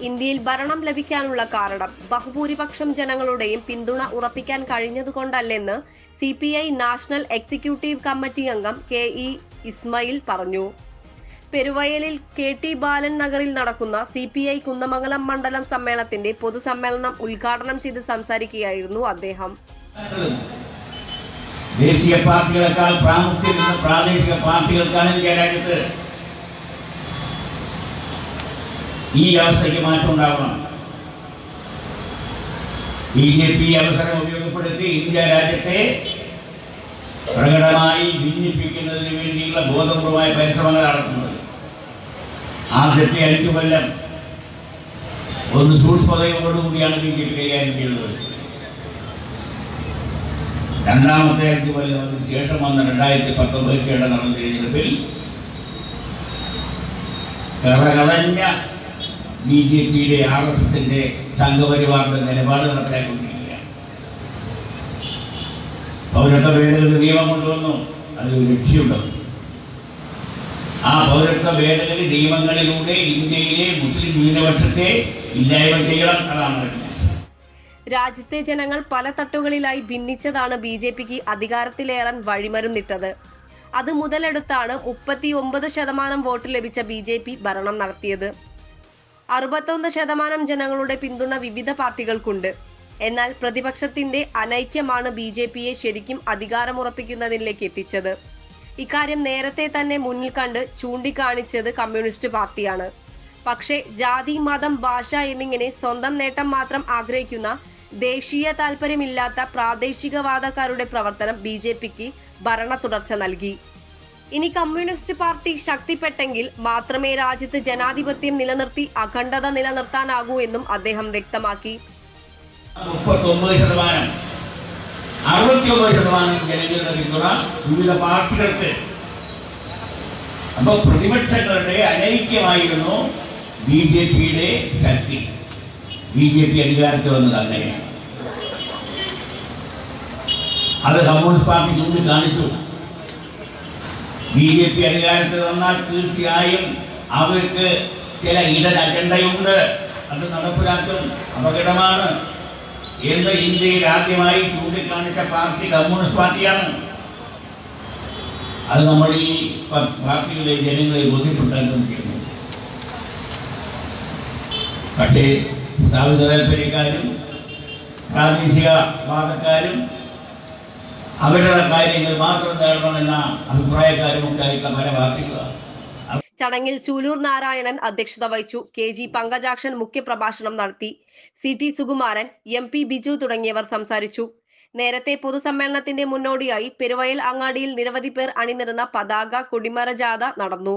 ഇന്ത്യയിൽ ഭരണം ലഭിക്കാനുള്ള കാരണം ബഹുഭൂരിപക്ഷം ജനങ്ങളുടെയും പിന്തുണ ഉറപ്പിക്കാൻ കഴിഞ്ഞതുകൊണ്ടല്ലെന്ന് C P I national executive committee അംഗം കെ ഇ ഇസ്മയിൽ പറഞ്ഞു പെരുവയലിൽ കെ ടി ബാലൻ നഗറിൽ നടക്കുന്ന സി പി ഐ കുന്നമംഗലം മണ്ഡലം സമ്മേളനത്തിന്റെ പൊതുസമ്മേളനം ഉദ്ഘാടനം ചെയ്ത് സംസാരിക്കുകയായിരുന്നു അദ്ദേഹം ദേശീയ പാർട്ടികളെക്കാൾ പ്രാമുഖ്യം ഇന്ന് പ്രാദേശിക പാർട്ടികൾക്കാണ് ഇന്ത്യ രാജ്യത്ത് ഈ അവസ്ഥയ്ക്ക് മാറ്റം ഉണ്ടാവണം ബി ജെ പി അവസരം ഉപയോഗപ്പെടുത്തി ഇന്ത്യ രാജ്യത്തെ പ്രകടമായി ഭിന്നിപ്പിക്കുന്നതിന് വേണ്ടിയുള്ള ബോധപൂർവമായ പരിശ്രമങ്ങൾ നടത്തുന്നത് ആദ്യത്തെ അഞ്ചു കൊല്ലം ഒന്ന് സൂക്ഷ്മതയോടുകൂടിയാണ് ബി ജെ പി കൈകാര്യം ചെയ്തത് രണ്ടാമത്തെ അഞ്ചു കൊല്ലം അതിന് ശേഷം വന്ന രണ്ടായിരത്തി പത്തൊമ്പത് ചേട്ട നടന്ന തിരഞ്ഞെടുപ്പിൽ കറകളഞ്ഞ ബി ജെ പിയുടെ ആർ എസ് എസിന്റെ സംഘപരിവാറിന്റെ നിലപാട് നടപ്പിലാക്കിക്കൊണ്ടിരിക്കുകയാണ് പൗരത്വ ഭേദഗതി നിയമം കൊണ്ടുവന്നു അതിലൊരു ലക്ഷ്യമുണ്ട് ആ പൗരത്വ ഭേദഗതി നിയമങ്ങളിലൂടെ ഇന്ത്യയിലെ മുസ്ലിം ന്യൂനപക്ഷത്തെ ഇല്ലായ്മ ചെയ്യണം അതാണ് അതിന്റെ ലക്ഷ്യം. രാജ്യത്തെ ജനങ്ങൾ പല തട്ടുകളിലായി ഭിന്നിച്ചതാണ് ബി ജെ പിക്ക് അധികാരത്തിലേറാൻ വഴിമരുന്നിട്ടത് അത് മുതലെടുത്താണ് മുപ്പത്തി ഒമ്പത് ശതമാനം വോട്ട് ലഭിച്ച ബി ജെ പി ഭരണം നടത്തിയത് അറുപത്തൊന്ന് ശതമാനം ജനങ്ങളുടെ പിന്തുണ വിവിധ പാർട്ടികൾക്കുണ്ട് എന്നാൽ പ്രതിപക്ഷത്തിന്റെ അനൈക്യമാണ് ബി ജെ പിയെ ശരിക്കും അധികാരമുറപ്പിക്കുന്നതിലേക്ക് എത്തിച്ചത് ഇക്കാര്യം നേരത്തെ തന്നെ മുന്നിൽ കണ്ട് ചൂണ്ടിക്കാണിച്ചത് കമ്മ്യൂണിസ്റ്റ് പാർട്ടിയാണ് പക്ഷേ ജാതി മതം ഭാഷ എന്നിങ്ങനെ സ്വന്തം നേട്ടം മാത്രം ആഗ്രഹിക്കുന്ന ദേശീയ താല്പര്യമില്ലാത്ത പ്രാദേശികവാദക്കാരുടെ പ്രവർത്തനം ബി ജെ പിക്ക് ഭരണ തുടർച്ച നൽകി ഇനി കമ്മ്യൂണിസ്റ്റ് പാർട്ടി ശക്തിപ്പെട്ടെങ്കിൽ മാത്രമേ രാജ്യത്ത് ജനാധിപത്യം നിലനിർത്തി അഖണ്ഡത നിലനിർത്താനാകൂ എന്നും അദ്ദേഹം വ്യക്തമാക്കി മുപ്പത്തൊമ്പത് ശതമാനം അറുപത്തിയൊമ്പത് ശതമാനം ജനങ്ങളുടെ പിന്തുണ വിവിധ പാർട്ടികൾക്ക് അപ്പോൾ പ്രതിപക്ഷങ്ങളുടെ അനൈക്യമായിരുന്നു ബി ജെ പിയുടെ ശക്തി ബി ജെ പി അധികാരത്തിൽ വന്നത് അങ്ങനെയാണ് അത് കമ്മ്യൂണിസ്റ്റ് പാർട്ടി ചൂണ്ടിക്കാണിച്ചു ബി ജെ പി അധികാരത്തിൽ വന്നാൽ തീർച്ചയായും അവർക്ക് ചില ഇടൻ അജണ്ടയുണ്ട് അത് നടപ്പിലാക്കും അപകടമാണ് എന്ന് ഇന്ത്യയിൽ ആദ്യമായി ചൂണ്ടിക്കാണിച്ച പാർട്ടി കമ്മ്യൂണിസ്റ്റ് പാർട്ടിയാണ് അത് നമ്മൾ ഈ പ- പാർട്ടികളെ ജനങ്ങളെ ബോധ്യപ്പെടുത്താൻ ശ്രമിച്ചിരുന്നു പക്ഷേ സ്ഥാപിത താല്പര്യക്കാരും പ്രാദേശിക വാദക്കാരും അവരുടെ കാര്യങ്ങൾ മാത്രം നേടണമെന്ന അഭിപ്രായക്കാരും ഉണ്ടായിട്ടുള്ള പല പാർട്ടികളാണ് ചടങ്ങിൽ ചൂലൂർ നാരായണൻ അധ്യക്ഷത വഹിച്ചു കെ ജി പങ്കജാക്ഷൻ മുഖ്യപ്രഭാഷണം നടത്തി C T Sukumaran M P Biju തുടങ്ങിയവർ സംസാരിച്ചു നേരത്തെ പൊതുസമ്മേളനത്തിന്റെ മുന്നോടിയായി പെരുവയൽ അങ്ങാടിയിൽ നിരവധി പേർ അണിനിരുന്ന പതാക കൊടിമര ജാഥ നടന്നു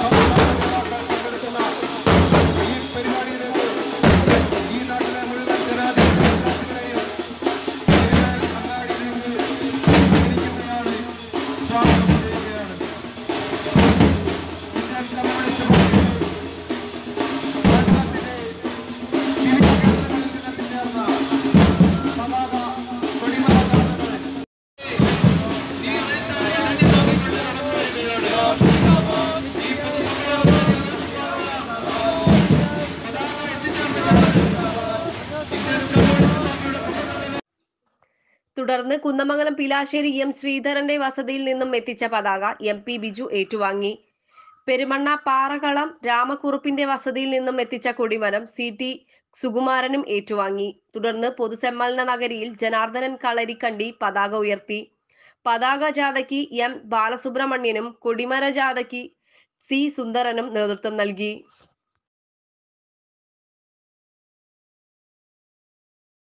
ഈ പരിപാടിയിലേക്ക് ഈ നാട്ടിലെ മുഴുവൻ ജനാധിപത്യ വിശ്വാസികളെയും പെരുമാൾ അങ്ങാടിയിലേക്ക് ക്ഷണിക്കുകയാണ് സ്വാഗതം ചെയ്യുകയാണ് ഇന്ത്യൻ കമ്മ്യൂണിസ്റ്റ് പാർട്ടിക്ക് കേരളത്തിലെ വിവിധ കേന്ദ്രങ്ങളിൽ നിന്നെത്തിച്ചേർന്ന പതാക കൊടിമര നടത്തുന്നത് ഈ അടിസ്ഥാന നോക്കിക്കൊണ്ട് നടന്നു വരികയാണ് ഈ പൊതുസമ്മേളനത്തിൽ തുടർന്ന് കുന്നമംഗലം പിലാശ്ശേരി എം ശ്രീധരന്റെ വസതിയിൽ നിന്നും എത്തിച്ച പതാക എം പി ബിജു ഏറ്റുവാങ്ങി പെരുമണ്ണ പാറകളം രാമക്കുറുപ്പിന്റെ വസതിയിൽ നിന്നും എത്തിച്ച കൊടിമരം സി ടി സുകുമാരനും ഏറ്റുവാങ്ങി തുടർന്ന് പൊതുസമ്മേളന നഗരിയിൽ ജനാർദ്ദനൻ കളരിക്കണ്ടി പതാക ഉയർത്തി പതാക ജാഥയ്ക്ക് എം ബാലസുബ്രഹ്മണ്യനും കൊടിമര ജാഥയ്ക്ക് സി സുന്ദരനും നേതൃത്വം നൽകി